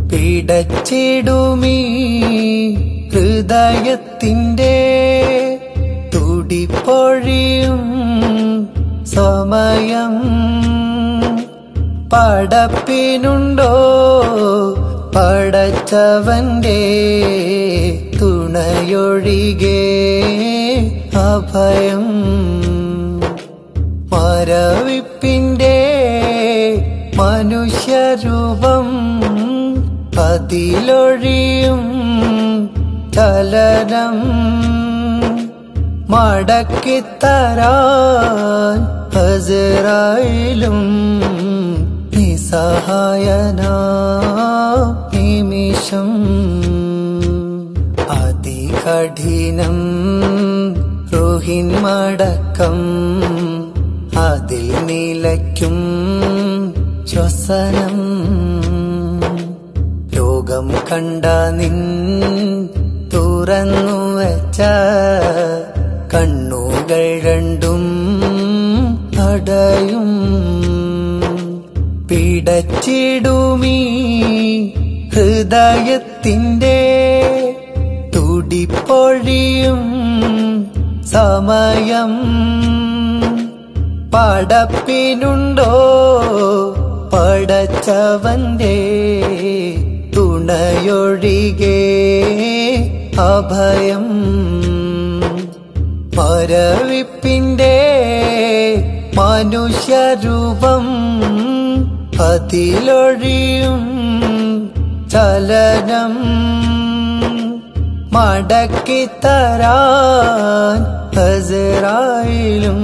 പിടച്ചിടുമീ ഹൃദയത്തിൻ്റെ തുടിപ്പൊഴിയും സമയം പടപ്പിനുണ്ടോ പടച്ചവന്റെ തുണയൊഴികെ അഭയം മരവിപ്പിന്റെ മനുഷ്യരൂപം അതിലൊഴിയും ചലനം മടക്കിത്തരാൻ ഹസറായിലും നിസ്സഹായന നിമിഷം അതികഠിനം റുഹിൻ മടക്കം അതിൽ നിലയ്ക്കും ശ്വസനം ലോകം കണ്ട നിൻ തുറന്നു വെച്ച കണ്ണുകൾ രണ്ടും അടയും പിടച്ചിടുമീ ഹൃദയത്തിൻ്റെ തുടിപ്പൊഴിയും സമയം പടപ്പിനുണ്ടോ പടച്ചവന്റെ തുണയൊഴികെ അഭയം മരവിപ്പിന്റെ മനുഷ്യരൂപം അതിലൊഴിയും ചലനം മടക്കിത്തരാൻ ഹസറായിലും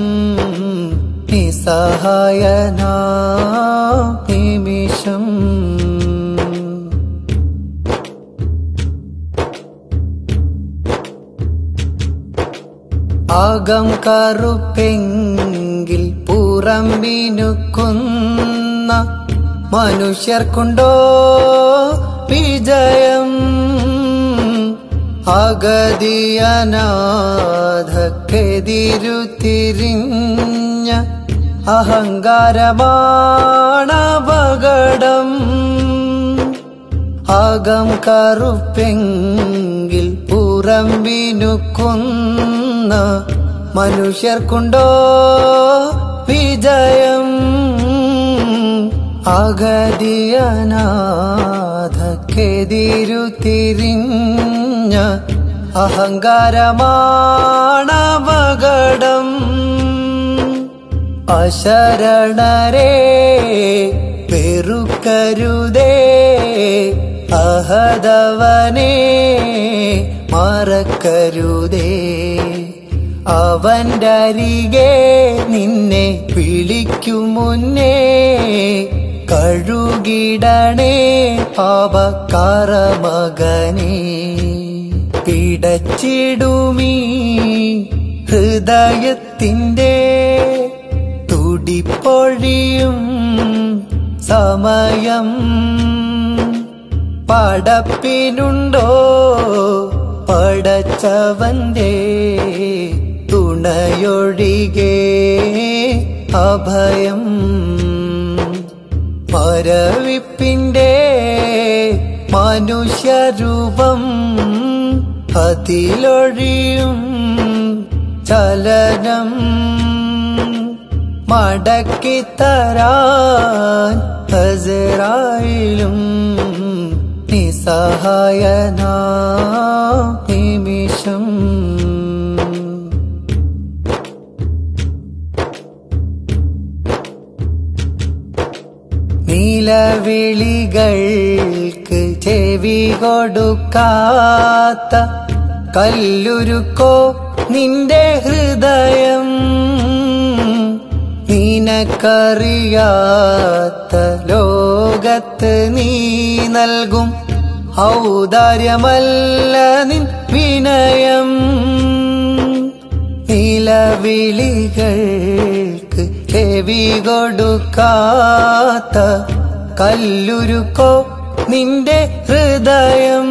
നിസ്സഹായന നിമിഷം അകം കറുപ്പെങ്കിൽ പുറം മിനുക്കുന്ന മനുഷ്യർക്കുണ്ടോ വിജയം അഗതിയനാഥക്കെതിരു തിരിഞ്ഞ അഹങ്കാരമാണപകടം അകം കറുപ്പെങ്കിൽ പുറം വിനുക്കുന്ന മനുഷ്യർക്കുണ്ടോ വിജയം അഗതിയനാഥക്കെതിരു തിരിഞ്ഞ അഹങ്കാരമാണപകടം അശരണരെ പെറുക്കരുതേ അഹദവനെ മറക്കരുതേ അവന്റെ അരികെ നിന്നെ വിളിക്കും മുന്നേ കഴുകിടണേ പാപക്കാര മകനെ പിടച്ചിടുമീ ഹൃദയത്തിൻ്റെ തുടിപ്പൊഴിയും സമയം പടപ്പിനുണ്ടോ പടച്ചവന്റെ തുണയൊഴികെ അഭയം മരവിപ്പിന്റെ മനുഷ്യരൂപം അതിലൊഴിയും ചലനം മടക്കിത്തരാൻ ഹസറായിലും നിസ്സഹായന നിമിഷം നിലവിളികൾക്ക് ചെവി കൊടുക്കാത്ത കല്ലുരുക്കോ നിന്റെ ഹൃദയം നിനക്കറിയാത്ത ലോകത്ത് നീ നൽകും ഔദാര്യമല്ല നിൻ വിനയം നിലവിളികൾക്ക് ചെവി കൊടുക്കാത്ത കല്ലുരുക്കോ നിന്റെ ഹൃദയം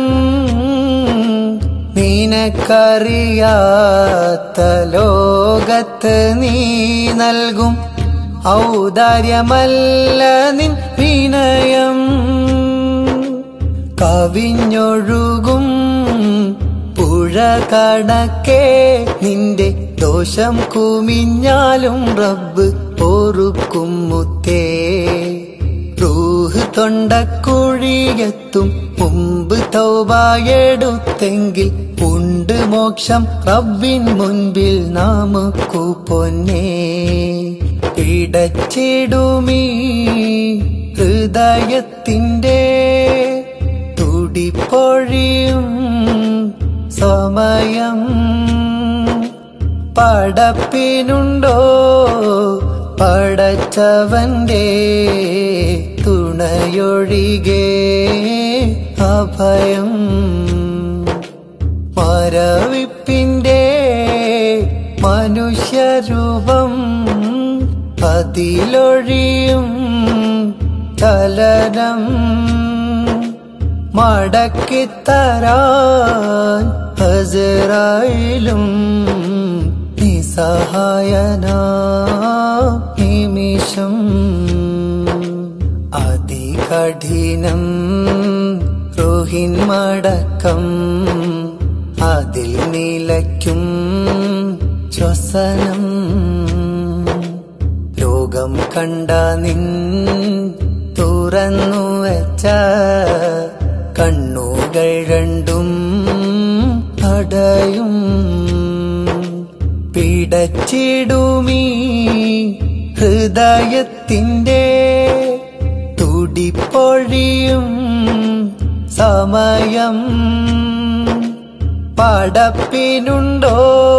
നിനക്കറിയാത്ത ലോകത്ത് നീ നൽകും ഔദാര്യമല്ല നിൻ വിനയം കവിഞ്ഞൊഴുകും പുഴ കണക്കേ നിന്റെ ദോഷം കുമിഞ്ഞാലും റബ്ബ് ഓറുക്കും മുത്തേ റൂഹ് തൊണ്ടക്കുഴിയെത്തും മുമ്പ് തൗബായെടുത്തെങ്കിൽ ഉണ്ട് മോക്ഷം റബ്ബിൻ മുൻപിൽ നമുക്കു പൊന്നേ പിടച്ചിടുമീ ഹൃദയത്തിൻ്റെ തുടിപ്പൊഴിയും സമയം പടപ്പിനുണ്ടോ പടച്ചവന്റെ തുണയൊഴികെ അഭയം മരവിപ്പിന്റെ മനുഷ്യരൂപം അതിലൊഴിയും ചലനം മടക്കിത്തരാൻ ഹസറായിലും നിസഹായന നിമിഷം അതികഠിനം രോഹിൻ മടക്കം അതിൽ നിലയ്ക്കും ശ്വസനം ലോകം കണ്ട നിൻ തുറന്നു വെച്ച കണ്ണുകൾ രണ്ടും അടയും പിടച്ചിടുമീ ഹൃദയത്തിൻ്റെ തുടിപ്പൊഴിയും സമയം പടപ്പിനുണ്ടോ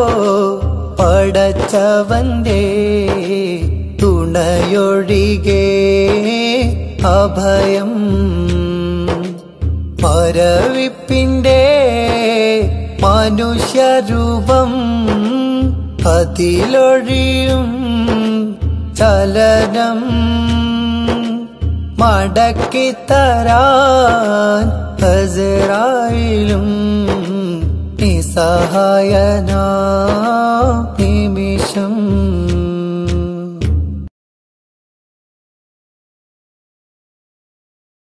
പടച്ചവന്റെ തുണയൊഴികെ അഭയം മരവിപ്പിന്റെ മനുഷ്യരൂപം അതിലൊഴിയും ചലനം മടക്കിത്തരാൻ ഹസറായിലും നിസഹായന നിമിഷം